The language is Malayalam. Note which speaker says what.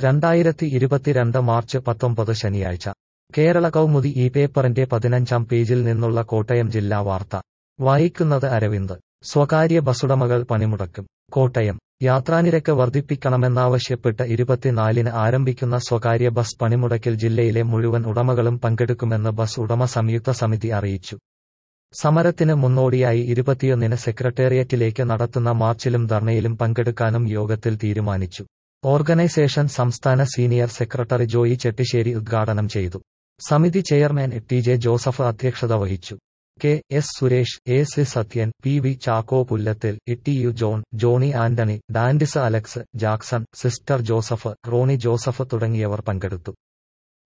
Speaker 1: രണ്ടായിരത്തി ഇരുപത്തിരണ്ട് മാർച്ച് പത്തൊമ്പത് ശനിയാഴ്ച കേരള കൗമുദി ഈ പേപ്പറിന്റെ പതിനഞ്ചാം പേജിൽ നിന്നുള്ള കോട്ടയം ജില്ലാ വാർത്ത വായിക്കുന്നത് അരവിന്ദ് സ്വകാര്യ ബസുടമകൾ പണിമുടക്കും കോട്ടയം യാത്രാനിരക്ക് വർദ്ധിപ്പിക്കണമെന്നാവശ്യപ്പെട്ട് ഇരുപത്തിനാലിന് ആരംഭിക്കുന്ന സ്വകാര്യ ബസ് പണിമുടക്കിൽ ജില്ലയിലെ മുഴുവൻ ഉടമകളും പങ്കെടുക്കുമെന്ന് ബസ് ഉടമ സംയുക്ത സമിതി അറിയിച്ചു സമരത്തിന് മുന്നോടിയായി ഇരുപത്തിയൊന്നിന് സെക്രട്ടേറിയറ്റിലേക്ക് നടത്തുന്ന മാർച്ചിലും ധർണയിലും പങ്കെടുക്കാനും യോഗത്തിൽ തീരുമാനിച്ചു ഓർഗനൈസേഷൻ സംസ്ഥാന സീനിയർ സെക്രട്ടറി ജോയി ചെട്ടിശ്ശേരി ഉദ്ഘാടനം ചെയ്തു സമിതി ചെയർമാൻ ടി ജെ ജോസഫ് അധ്യക്ഷത വഹിച്ചു K S Suresh A C Sathyan P V Chacko Pullathil Itty U John Johnny Antony ഡാൻഡിസ് Alex Jackson sister Joseph Ronnie Joseph തുടങ്ങിയവർ പങ്കെടുത്തു